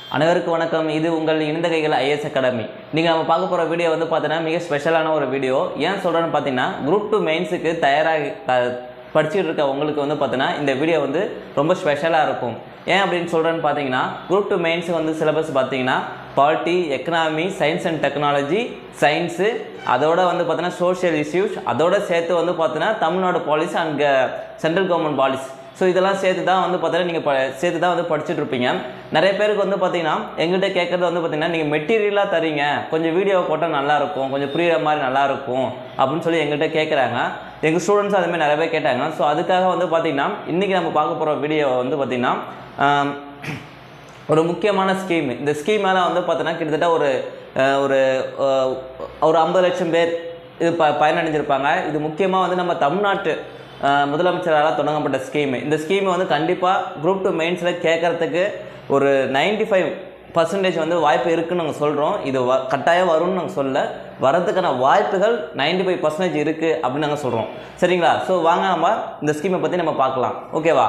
அனைவருக்கும் வணக்கம் இது உங்கள் இணைந்த கைகள் ஐஎஸ் அகாடமி நீங்கள் நம்ம பார்க்க போகிற வீடியோ வந்து பார்த்தீங்கன்னா மிக ஸ்பெஷலான ஒரு வீடியோ ஏன் சொல்கிறேன்னு பார்த்தீங்கன்னா குரூப் டூ மெயின்ஸுக்கு தயாராகி த- படிச்சுட்டு இருக்க உங்களுக்கு வந்து பார்த்தீங்கன்னா இந்த வீடியோ வந்து ரொம்ப ஸ்பெஷலாக இருக்கும் ஏன் அப்படின்னு சொல்கிறேன்னு பார்த்தீங்கன்னா குரூப் டூ மெயின்ஸுக்கு வந்து சிலபஸ் பார்த்தீங்கன்னா polity economy science and technology science அதோட வந்து பார்த்தீங்கன்னா சோஷியல் இஷ்யூஸ் அதோட சேர்த்து வந்து பார்த்தீங்கன்னா Tamil Nadu policy and central government policy so இதெல்லாம் சேர்த்து தான் வந்து பார்த்தீங்கன்னா நீங்கள் ப சேர்த்து தான் வந்து படிச்சுட்டு இருப்பீங்க நிறைய பேருக்கு வந்து பார்த்தீங்கன்னா எங்கிட்ட கேட்குறது வந்து பார்த்தீங்கன்னா நீங்கள் மெட்டீரியலாக தரீங்க கொஞ்சம் வீடியோ போட்டால் நல்லா இருக்கும் கொஞ்சம் புரியுற மாதிரி நல்லா இருக்கும் அப்படின்னு சொல்லி எங்கள்கிட்ட கேட்குறாங்க எங்கள் ஸ்டூடெண்ட்ஸ் அதுமாதிரி நிறைய பேர் கேட்டாங்க ஸோ அதுக்காக வந்து பார்த்தீங்கன்னா இன்றைக்கி நம்ம பார்க்க போகிற வீடியோ வந்து பார்த்தீங்கன்னா ஆம், ஒரு முக்கியமான ஸ்கீம் இந்த ஸ்கீம் மேலே வந்து பார்த்தோன்னா கிட்டத்தட்ட ஒரு அஹ், ஒரு அஹ், ஒரு ஐம்பது லட்சம் பேர் இது ப பயனடைஞ்சிருப்பாங்க இது முக்கியமாக வந்து நம்ம தமிழ்நாட்டு அஹ், முதலமைச்சரால் தொடங்கப்பட்ட ஸ்கீம் இந்த ஸ்கீம் வந்து கண்டிப்பாக குரூப் டூ மெயின்ஸில் கேட்குறதுக்கு ஒரு 95% ஃபைவ் பர்சன்டேஜ் வந்து வாய்ப்பு இருக்குன்னு நாங்கள் சொல்கிறோம் இது வ கட்டாயம் வரும்னு நாங்கள் சொல்ல வரதுக்கான வாய்ப்புகள் 95% ஃபைவ் பர்சன்டேஜ் இருக்குது அப்படின்னு நாங்கள் சொல்கிறோம் சரிங்களா ஸோ வாங்க நம்ம இந்த ஸ்கீமை பற்றி நம்ம பார்க்கலாம் ஓகேவா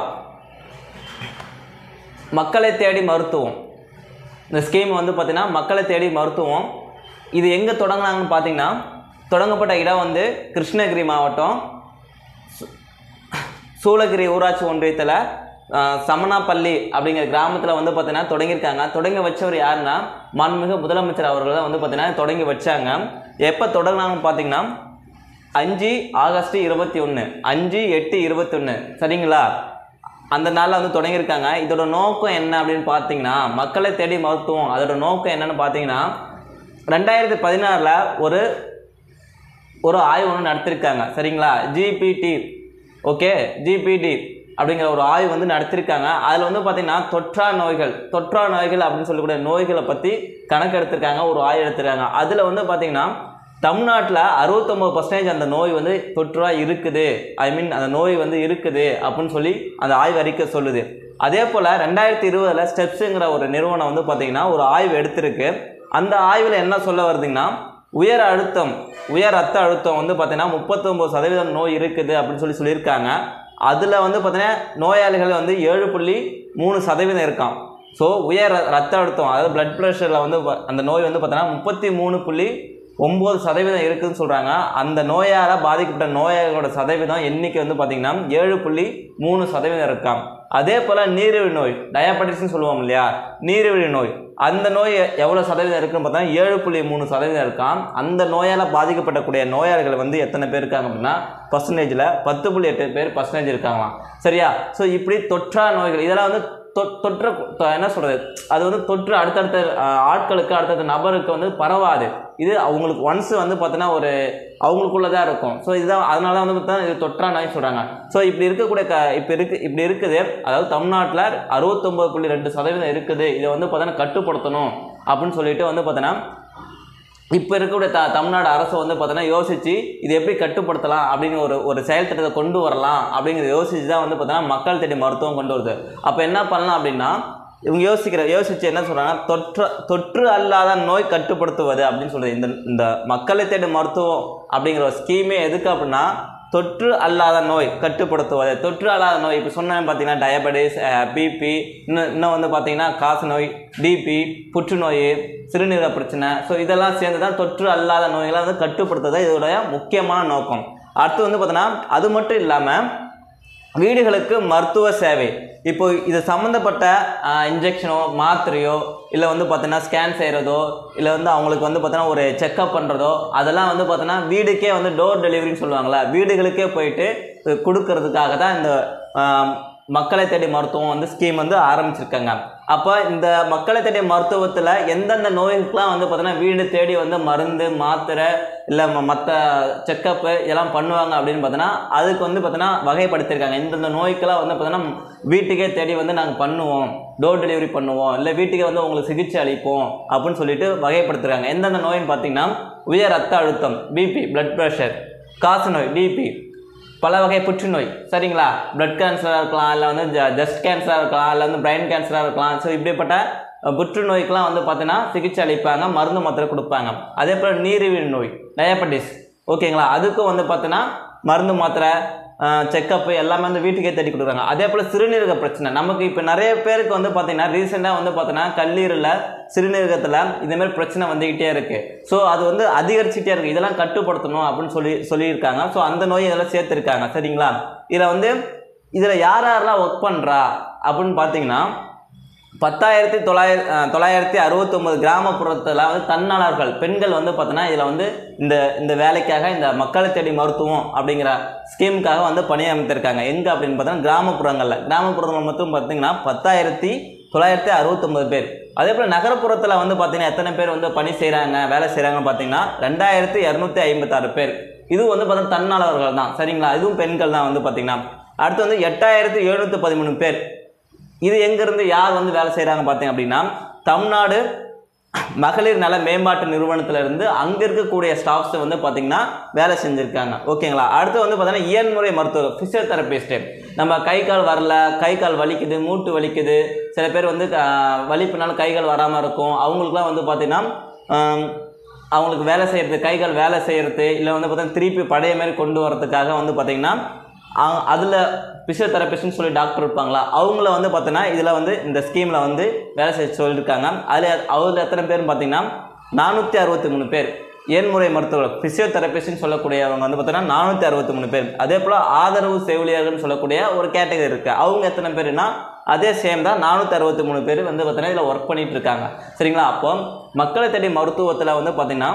மக்களை தேடி மருத்துவம் இந்த ஸ்கீம் வந்து பார்த்தீங்கன்னா மக்களை தேடி மருத்துவம் இது எங்கே தொடங்கினாங்கன்னு பார்த்தீங்கன்னா தொடங்கப்பட்ட இடம் வந்து கிருஷ்ணகிரி மாவட்டம் சூ- சூளகிரி ஊராட்சி ஒன்றியத்தில் சமணாப்பள்ளி அப்படிங்கிற கிராமத்தில் வந்து பார்த்தீங்கன்னா தொடங்கியிருக்காங்க தொடங்கி வச்சவர் யாருன்னா மாண்புமிகு முதலமைச்சர் அவர்கள் தான் வந்து பார்த்தீங்கன்னா தொடங்கி வச்சாங்க எப்போ தொடங்கினாங்கன்னு பார்த்தீங்கன்னா அஞ்சு ஆகஸ்ட் இருபத்தி ஒன்று அஞ்சு எட்டு இருபத்தொன்று சரிங்களா அந்த நாளில் வந்து தொடங்கியிருக்காங்க இதோட நோக்கம் என்ன அப்படின்னு பார்த்தீங்கன்னா மக்களை தேடி மருத்துவம் அதோட நோக்கம் என்னன்னு பார்த்தீங்கன்னா ரெண்டாயிரத்தி பதினாறில் ஒரு ஒரு ஆய்வு ஒன்று நடத்திருக்காங்க சரிங்களா ஜிபிடி ஓகே ஜிபிடி அப்படிங்கிற ஒரு ஆய்வு வந்து நடத்திருக்காங்க அதில் வந்து பார்த்தீங்கன்னா தொற்றா நோய்கள் தொற்றா நோய்கள் அப்படின்னு சொல்லக்கூடிய நோய்களை பற்றி கணக்கு எடுத்திருக்காங்க ஒரு ஆய்வு எடுத்திருக்காங்க அதில் வந்து பார்த்தீங்கன்னா தமிழ்நாட்டில் அறுபத்தொம்பது பர்சன்டேஜ் அந்த நோய் வந்து தொற்றா இருக்குது ஐ மீன் அந்த நோய் வந்து இருக்குது அப்படின்னு சொல்லி அந்த ஆய்வு அறிக்கை சொல்லுது அதே போல் ரெண்டாயிரத்தி இருபதில் ஸ்டெப்ஸுங்கிற ஒரு நிறுவனம் வந்து பார்த்தீங்கன்னா ஒரு ஆய்வு எடுத்திருக்கு அந்த ஆய்வில் என்ன சொல்ல வருதுங்கன்னா உயர் அழுத்தம் உயர் ரத்த அழுத்தம் வந்து பார்த்தீங்கன்னா முப்பத்தொம்பது சதவீதம் நோய் இருக்குது அப்படின்னு சொல்லி சொல்லியிருக்காங்க அதில் வந்து பார்த்தீங்கன்னா நோயாளிகள் வந்து ஏழு புள்ளி மூணு சதவீதம் இருக்கான் ஸோ உயர் ர- ரத்த அழுத்தம் அதாவது பிளட் ப்ரெஷரில் வந்து ப- அந்த நோய் வந்து பார்த்தீங்கன்னா முப்பத்தி மூணு புள்ளி ஒம்பது சதவீதம் இருக்குதுன்னு சொல்கிறாங்க அந்த நோயால் பாதிக்கப்பட்ட நோயாளிகளோட சதவீதம் எண்ணிக்கை வந்து பார்த்திங்கன்னா ஏழு புள்ளி மூணு சதவீதம் இருக்காம் அதே போல் நீரிழிவு நோய் டயபெட்டிஸ்னு சொல்லுவோம் இல்லையா நீரிழிவு நோய் அந்த நோய் எவ்வளோ சதவீதம் இருக்குன்னு பார்த்தா ஏழு புள்ளி மூணு சதவீதம் இருக்காம் அந்த நோயால் பாதிக்கப்படக்கூடிய நோயாளிகள் வந்து எத்தனை பேர் இருக்காங்க அப்படின்னா பர்சன்டேஜில் பத்து புள்ளி எட்டு பேர் பர்சன்டேஜ் இருக்காங்களாம் சரியா ஸோ இப்படி தொற்றா நோய்கள் இதெல்லாம் வந்து தொ- தொற்ற தொ- என்ன சொல்கிறது அது வந்து தொற்று அடுத்தடுத்த அஹ், ஆட்களுக்கு அடுத்தடுத்த நபருக்கு வந்து பரவாது இது அவங்களுக்கு ஒன்ஸ் வந்து பார்த்தீங்கன்னா ஒரு அவங்களுக்குள்ள தான் இருக்கும் ஸோ இதுதான் அதனால தான் வந்து பார்த்தா இது தொற்றா நோய் சொல்கிறாங்க ஸோ இப்படி இருக்கக்கூடிய க இப்போ இருக்கு இப்படி இருக்குது அதாவது தமிழ்நாட்டில் அறுபத்தொம்பது புள்ளி ரெண்டு சதவீதம் இருக்குது இதை வந்து பார்த்தீங்கன்னா கட்டுப்படுத்தணும் அப்படின்னு சொல்லிட்டு வந்து பார்த்தீங்கன்னா இப்போ இருக்கக்கூடிய த தமிழ்நாடு அரசு வந்து பார்த்தீங்கன்னா யோசிச்சு இது எப்படி கட்டுப்படுத்தலாம் அப்படின்னு ஒரு ஒரு செயல் திட்டத்தை கொண்டு வரலாம் அப்படிங்கிறத யோசிச்சு தான் வந்து பார்த்தீங்கன்னா மக்கள் தேடி மருத்துவம் கொண்டு வருது அப்போ என்ன பண்ணலாம் அப்படின்னா இவங்க யோசிக்கிற யோசிச்சு என்ன சொல்கிறாங்க தொற்று தொற்று அல்லாத நோய் கட்டுப்படுத்துவது அப்படின்னு சொல்கிறது இந்த இந்த மக்களை தேடி மருத்துவம் அப்படிங்கிற ஒரு ஸ்கீமே எதுக்கு அப்படின்னா தொற்று அல்லாத நோய் கட்டுப்படுத்துவது தொற்று அல்லாத நோய் இப்போ சொன்னேன் பார்த்தீங்கன்னா டயபெட்டிஸ் பிபி இன்னும் இன்னும் வந்து பார்த்தீங்கன்னா காசு நோய் டிபி புற்றுநோய் சிறுநீரக பிரச்சனை ஸோ இதெல்லாம் சேர்ந்து தான் தொற்று அல்லாத நோய்களை வந்து கட்டுப்படுத்துறது இதோடைய முக்கியமான நோக்கம் அடுத்து வந்து பார்த்தோன்னா அது மட்டும் இல்லாமல் வீடுகளுக்கு மருத்துவ சேவை இப்போ இது சம்மந்தப்பட்ட இன்ஜெக்ஷனோ மாத்திரையோ இல்லை வந்து பார்த்தீங்கன்னா ஸ்கேன் செய்கிறதோ இல்லை வந்து அவங்களுக்கு வந்து பார்த்தீங்கன்னா ஒரு செக்கப் பண்ணுறதோ அதெல்லாம் வந்து பார்த்தீங்கன்னா வீடுக்கே வந்து டோர் டெலிவரின்னு சொல்லுவாங்களா வீடுகளுக்கே போயிட்டு இது கொடுக்கறதுக்காக தான் இந்த ஆஹ், மக்களை தேடி மருத்துவம் வந்து ஸ்கீம் வந்து ஆரம்பிச்சிருக்காங்க அப்போ இந்த மக்களை தேடி மருத்துவத்தில் எந்தெந்த நோய்களுக்கெலாம் வந்து பார்த்தீங்கன்னா வீடு தேடி வந்து மருந்து மாத்திரை இல்லை மற்ற செக்கப்பு இதெல்லாம் பண்ணுவாங்க அப்படின்னு பார்த்தோன்னா அதுக்கு வந்து பார்த்தோன்னா வகைப்படுத்தியிருக்காங்க இந்தந்த நோய்க்கெல்லாம் வந்து பார்த்தோன்னா வீட்டுக்கே தேடி வந்து நாங்கள் பண்ணுவோம் டோர் டெலிவரி பண்ணுவோம் இல்லை வீட்டுக்கே வந்து உங்களுக்கு சிகிச்சை அளிப்போம் அப்படின்னு சொல்லிட்டு வகைப்படுத்துறாங்க எந்தெந்த நோயின்னு பார்த்தீங்கன்னா உயர் ரத்த அழுத்தம் பிபி பிளட் ப்ரெஷர் காசு நோய் டிபி பல வகை புற்றுநோய் சரிங்களா பிளட் கேன்சராக இருக்கலாம் இல்லை வந்து ஜஸ்ட் கேன்சராக இருக்கலாம் இல்லை வந்து பிரைன் கேன்சராக இருக்கலாம் ஸோ இப்படிப்பட்ட அஹ், புற்றுநோய்க்கெலாம் வந்து பார்த்தீங்கன்னா சிகிச்சை அளிப்பாங்க மருந்து மாத்திரை கொடுப்பாங்க அதே போல் நீரிழிவு நோய் டயபெட்டிஸ் ஓகேங்களா அதுக்கும் வந்து பார்த்தீங்கன்னா மருந்து மாத்திரை செக்கப்பு எல்லாமே வந்து வீட்டுக்கே தேடி கொடுக்குறாங்க அதே போல் சிறுநீரக பிரச்சனை நமக்கு இப்போ நிறைய பேருக்கு வந்து பார்த்தீங்கன்னா ரீசெண்டாக வந்து பார்த்தீங்கன்னா கல்லீரலில் சிறுநீரகத்தில் இதேமாதிரி பிரச்சனை வந்துக்கிட்டே இருக்குது ஸோ அது வந்து அதிகரிச்சுட்டே இருக்குது இதெல்லாம் கட்டுப்படுத்தணும் அப்படின்னு சொல்லி சொல்லியிருக்காங்க ஸோ அந்த நோய் இதெல்லாம் சேர்த்துருக்காங்க சரிங்களா இதில் வந்து இதில் யார் யாரெல்லாம் ஒர்க் பண்ணுறா அப்படின்னு பார்த்தீங்கன்னா பத்தாயிரத்தி தொள்ளாயிரத்தி தொள்ளாயிரத்தி அறுபத்தொம்பது கிராமப்புறத்தில் வந்து தன்னாளர்கள் பெண்கள் வந்து பார்த்தோன்னா இதில் வந்து இந்த இந்த வேலைக்காக இந்த மக்களை தேடி மருத்துவம் அப்படிங்கிற ஸ்கீமுக்காக வந்து பணியமைத்திருக்காங்க எங்கே அப்படின்னு பார்த்தோன்னா கிராமப்புறங்களில் கிராமப்புறங்கள் மட்டும் பார்த்தீங்கன்னா பத்தாயிரத்தி தொள்ளாயிரத்தி அறுபத்தொம்பது பேர் அதே போல் நகரப்புறத்தில் வந்து பார்த்தீங்கன்னா எத்தனை பேர் வந்து பணி செய்கிறாங்க வேலை செய்கிறாங்கன்னு பார்த்தீங்கன்னா ரெண்டாயிரத்தி இரநூத்தி ஐம்பத்தாறு பேர் இது வந்து பார்த்தீங்கன்னா தன்னாளர்கள் தான் சரிங்களா இதுவும் பெண்கள் தான் வந்து பார்த்தீங்கன்னா அடுத்து வந்து எட்டாயிரத்தி எழுநூற்றி பதிமூணு பேர் இது எங்கேருந்து யார் வந்து வேலை செய்கிறாங்க பார்த்தீங்க அப்படின்னா தமிழ்நாடு மகளிர் நல மேம்பாட்டு நிறுவனத்துல இருந்து அங்கே இருக்கக்கூடிய ஸ்டாஃப்ஸ் வந்து பார்த்தீங்கன்னா வேலை செஞ்சுருக்காங்க ஓகேங்களா அடுத்து வந்து பார்த்தீங்கன்னா இயன்முறை மருத்துவர் ஃபிசியோதெரபிஸ்ட்டு நம்ம கை கால் வரல கை கால் வலிக்குது மூட்டு வலிக்குது சில பேர் வந்து ஆஹ், வலிப்புனால கை கால் வராமல் இருக்கும் அவங்களுக்குலாம் வந்து பார்த்தீங்கன்னா ஆம், அவங்களுக்கு வேலை செய்கிறது கை கால் வேலை செய்கிறது இல்லை வந்து பார்த்தீங்கன்னா திருப்பி பழைய மாதிரி கொண்டு வரதுக்காக வந்து பார்த்தீங்கன்னா அதில் பிசியோதெரபிஸ்ட்னு சொல்லி டாக்டர் இருப்பாங்களா அவங்கள வந்து பார்த்தீங்கன்னா இதில் வந்து இந்த ஸ்கீமில் வந்து வேலை செய்ய சொல்லியிருக்காங்க அதில் அதில் எத்தனை பேர்னு பார்த்தீங்கன்னா நானூற்றி அறுபத்தி மூணு பேர் ஏன்முறை மருத்துவர் பிசியோதெரபிஸ்ட்னு சொல்லக்கூடியவங்க வந்து பார்த்தீங்கன்னா நானூற்றி அறுபத்தி மூணு பேர் அதே போல் ஆதரவு செவிலியர்கள்னு சொல்லக்கூடிய ஒரு கேட்டகரி இருக்குது அவங்க எத்தனை பேர்னா அதே சேம் தான் நானூற்றி அறுபத்தி மூணு பேர் வந்து பார்த்தீங்கன்னா இதில் ஒர்க் பண்ணிட்டு இருக்காங்க சரிங்களா அப்போ மக்களை தேடி மருத்துவத்தில் வந்து பார்த்தீங்கன்னா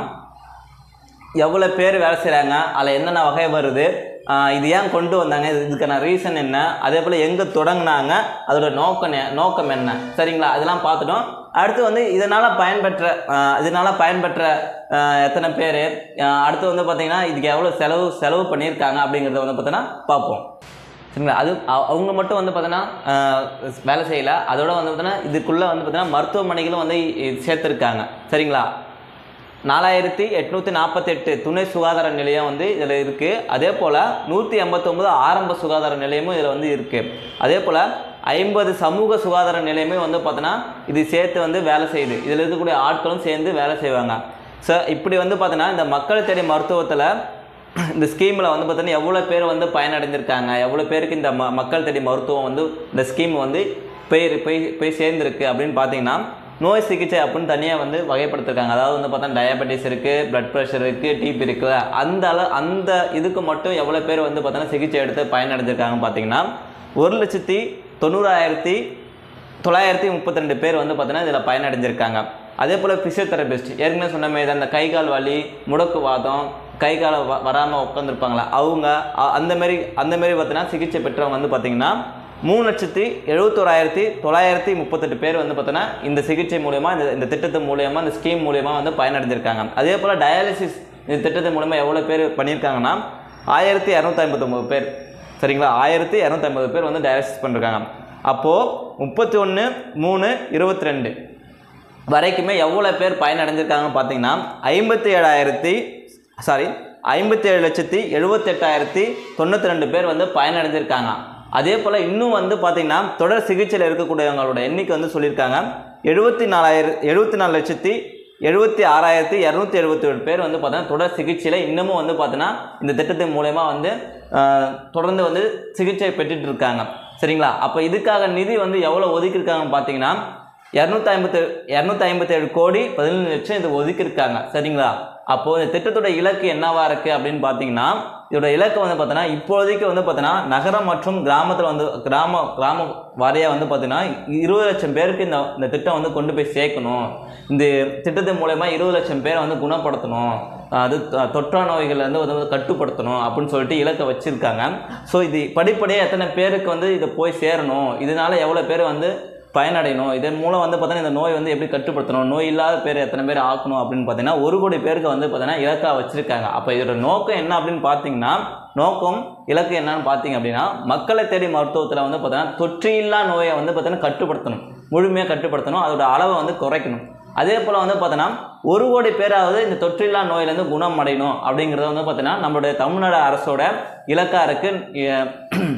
எவ்வளோ பேர் வேலை செய்கிறாங்க அதில் என்னென்ன வகை வருது ஆஹ் இது ஏன் கொண்டு வந்தாங்க இது இதுக்கான ரீசன் என்ன அதே போல் எங்கே தொடங்குனாங்க அதோட நோக்கம் நெ- நோக்கம் என்ன சரிங்களா அதெல்லாம் பார்த்துட்டோம் அடுத்து வந்து இதனால் பயன்பெற்ற ஆஹ் இதனால் பயன்பெற்ற ஆஹ் எத்தனை பேர் அடுத்து வந்து பார்த்திங்கன்னா இதுக்கு எவ்வளோ செலவு செலவு பண்ணியிருக்காங்க அப்படிங்கிறத வந்து பார்த்தீங்கன்னா பார்ப்போம் சரிங்களா அது அவ- அவங்க மட்டும் வந்து பார்த்தீங்கன்னா ஆஹ் வேலை செய்யலை அதோட வந்து பார்த்தீங்கன்னா இதுக்குள்ளே வந்து பார்த்தீங்கன்னா மருத்துவமனைகளும் வந்து இ- சேர்த்துருக்காங்க சரிங்களா நாலாயிரத்தி எட்நூற்றி நாற்பத்தெட்டு துணை சுகாதார நிலையம் வந்து இதில் இருக்குது அதே போல் நூற்றி எண்பத்தொம்பது ஆரம்ப சுகாதார நிலையமும் இதில் வந்து இருக்குது அதே போல் ஐம்பது சமூக சுகாதார நிலையமே வந்து பார்த்தோன்னா இது சேர்த்து வந்து வேலை செய்யுது இதில் இருக்கக்கூடிய ஆட்களும் சேர்ந்து வேலை செய்வாங்க ஸோ இப்படி வந்து பார்த்தோன்னா இந்த மக்கள் தேடி மருத்துவத்தில் இந்த ஸ்கீமில் வந்து பார்த்தீங்கன்னா எவ்வளோ பேர் வந்து பயனடைஞ்சிருக்காங்க எவ்வளோ பேருக்கு இந்த ம மக்கள் தேடி மருத்துவம் வந்து இந்த ஸ்கீம் வந்து போய் போய் போய் சேர்ந்துருக்கு அப்படின்னு பார்த்தீங்கன்னா நோய் சிகிச்சை அப்படின்னு தனியாக வந்து வகைப்படுத்திருக்காங்க அதாவது வந்து பார்த்தா டயபெட்டிஸ் இருக்குது பிளட் ப்ரெஷர் இருக்குது டிபி இருக்குல்ல அந்த அளவு அந்த இதுக்கு மட்டும் எவ்வளோ பேர் வந்து பார்த்தோன்னா சிகிச்சை எடுத்து பயனடைஞ்சிருக்காங்கன்னு பார்த்தீங்கன்னா ஒரு லட்சத்தி தொண்ணூறாயிரத்தி தொள்ளாயிரத்தி முப்பத்தி ரெண்டு பேர் வந்து பார்த்தீங்கன்னா இதில் பயனடைஞ்சிருக்காங்க அதே போல் ஃபிசியோதெரபிஸ்ட் ஏற்கனவே சொன்ன மாதிரி தான் அந்த கை கால் வலி முடக்குவாதம் கை காலை வ வராமல் உட்காந்துருப்பாங்களா அவங்க அ- அந்த மாதிரி அந்த மாதிரி பார்த்தீங்கன்னா சிகிச்சை பெற்றவங்க வந்து பார்த்தீங்கன்னா மூணு லட்சத்தி எழுபத்தோராயிரத்தி தொள்ளாயிரத்தி முப்பத்தெட்டு பேர் வந்து பார்த்தீங்கன்னா இந்த சிகிச்சை மூலயமா இந்த இந்த திட்டத்து மூலயமா இந்த ஸ்கீம் மூலயமா வந்து பயனடைஞ்சிருக்காங்க அதே போல் டயாலிசிஸ் இந்த திட்டத்து மூலயமா எவ்வளோ பேர் பண்ணியிருக்காங்கன்னா ஆயிரத்தி இரநூத்தி ஐம்பத்தொம்பது பேர் சரிங்களா ஆயிரத்தி இரநூத்தி ஐம்பது பேர் வந்து டயாலிசிஸ் பண்ணிருக்காங்க அப்போது முப்பத்தி ஒன்று மூணு இருபத்தி ரெண்டு வரைக்குமே எவ்வளோ பேர் பயனடைஞ்சிருக்காங்கன்னு பார்த்தீங்கன்னா ஐம்பத்தி ஏழாயிரத்தி சாரி ஐம்பத்தி ஏழு லட்சத்தி எழுபத்தெட்டாயிரத்தி தொண்ணூற்றி ரெண்டு பேர் வந்து பயனடைஞ்சிருக்காங்க அதே போல் இன்னும் வந்து பார்த்தீங்கன்னா தொடர் சிகிச்சையில் இருக்கக்கூடியவங்களோட எண்ணிக்கை வந்து சொல்லியிருக்காங்க எழுபத்தி நாலாயிரம் எழுபத்தி நாலு லட்சத்தி எழுபத்தி ஆறாயிரத்தி இரநூத்தி எழுபத்தி ஏழு பேர் வந்து பார்த்தீங்கன்னா தொடர் சிகிச்சையில் இன்னமும் வந்து பார்த்தீங்கன்னா இந்த திட்டத்தின் மூலயமா வந்து ஆஹ், தொடர்ந்து வந்து சிகிச்சை பெற்றுட்டு இருக்காங்க சரிங்களா அப்போ இதுக்காக நிதி வந்து எவ்வளோ ஒதுக்கியிருக்காங்கன்னு பார்த்தீங்கன்னா இரநூத்தி ஐம்பத்தி இரநூத்தி ஐம்பத்தேழு கோடி பதினேழு லட்சம் இது ஒதுக்கியிருக்காங்க சரிங்களா அப்போது இந்த திட்டத்தோட இலக்கு என்னவா இருக்குது அப்படின்னு பார்த்தீங்கன்னா இதோட இலக்கு வந்து பார்த்தோன்னா இப்போதைக்கு வந்து பார்த்தோன்னா நகரம் மற்றும் கிராமத்தில் வந்து கிராம கிராம வாரியாக வந்து பார்த்தீங்கன்னா இருபது லட்சம் பேருக்கு இந்த இந்த திட்டம் வந்து கொண்டு போய் சேர்க்கணும் இந்த திட்டத்தின் மூலயமா இருபது லட்சம் பேரை வந்து குணப்படுத்தணும் அது தொ- தொற்றா நோய்களை வந்து வந்து கட்டுப்படுத்தணும் அப்படின்னு சொல்லிட்டு இலக்கை வச்சுருக்காங்க ஸோ இது படிப்படியாக எத்தனை பேருக்கு வந்து இதை போய் சேரணும் இதனால எவ்வளோ பேர் வந்து பயனடையணும் இதன் மூலம் வந்து பார்த்தீங்கன்னா இந்த நோய் வந்து எப்படி கட்டுப்படுத்தணும் நோய் இல்லாத பேர் எத்தனை பேர் ஆக்கணும் அப்படின்னு பார்த்தீங்கன்னா ஒரு கோடி பேருக்கு வந்து பார்த்தீங்கன்னா இலக்காக வச்சுருக்காங்க அப்போ இதோட நோக்கம் என்ன அப்படின்னு பார்த்தீங்கன்னா நோக்கம் இலக்கு என்னன்னு பார்த்தீங்க அப்படின்னா மக்களை தேடி மருத்துவத்தில் வந்து பார்த்தீங்கன்னா தொற்றில்லா நோயை வந்து பார்த்தீங்கன்னா கட்டுப்படுத்தணும் முழுமையாக கட்டுப்படுத்தணும் அதோட அளவை வந்து குறைக்கணும் அதே போல் வந்து பார்த்தோன்னா ஒரு கோடி பேராவது இந்த தொற்றில்லா நோயிலேருந்து குணம் அடையணும் அப்படிங்கிறத வந்து பார்த்தீங்கன்னா நம்மளுடைய தமிழ்நாடு அரசோட இலக்காக இருக்குது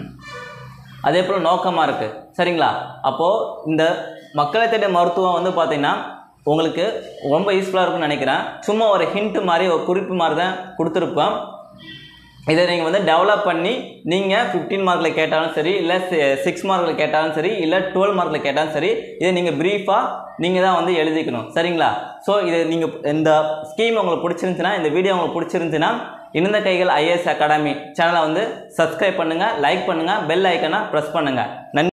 அதே போல் நோக்கமாக இருக்குது சரிங்களா அப்போது இந்த மக்களை தேடிய மருத்துவம் வந்து பார்த்திங்கன்னா உங்களுக்கு ரொம்ப யூஸ்ஃபுல்லாக இருக்கும்னு நினைக்கிறேன் சும்மா ஒரு ஹிண்ட் மாதிரி ஒரு குறிப்பு மாதிரி தான் கொடுத்துருப்பேன் இதை நீங்கள் வந்து டெவலப் பண்ணி நீங்கள் ஃபிஃப்டீன் மார்க்கில் கேட்டாலும் சரி இல்லை சிக்ஸ் மார்க்கில் கேட்டாலும் சரி இல்லை டுவெல் மார்க்கில் கேட்டாலும் சரி இதை நீங்கள் ப்ரீஃபாக நீங்கள் தான் வந்து எழுதிக்கணும் சரிங்களா ஸோ இது நீங்கள் இந்த ஸ்கீம் உங்களுக்கு பிடிச்சிருந்துச்சுன்னா இந்த வீடியோ உங்களுக்கு பிடிச்சிருந்துச்சுன்னா இணைந்த கைகள் ஐஏஎஸ் அகாடமி சேனலை வந்து சப்ஸ்கிரைப் பண்ணுங்கள் லைக் பண்ணுங்கள் பெல் ஐக்கனை ப்ரெஸ் பண்ணுங்கள் நன்றி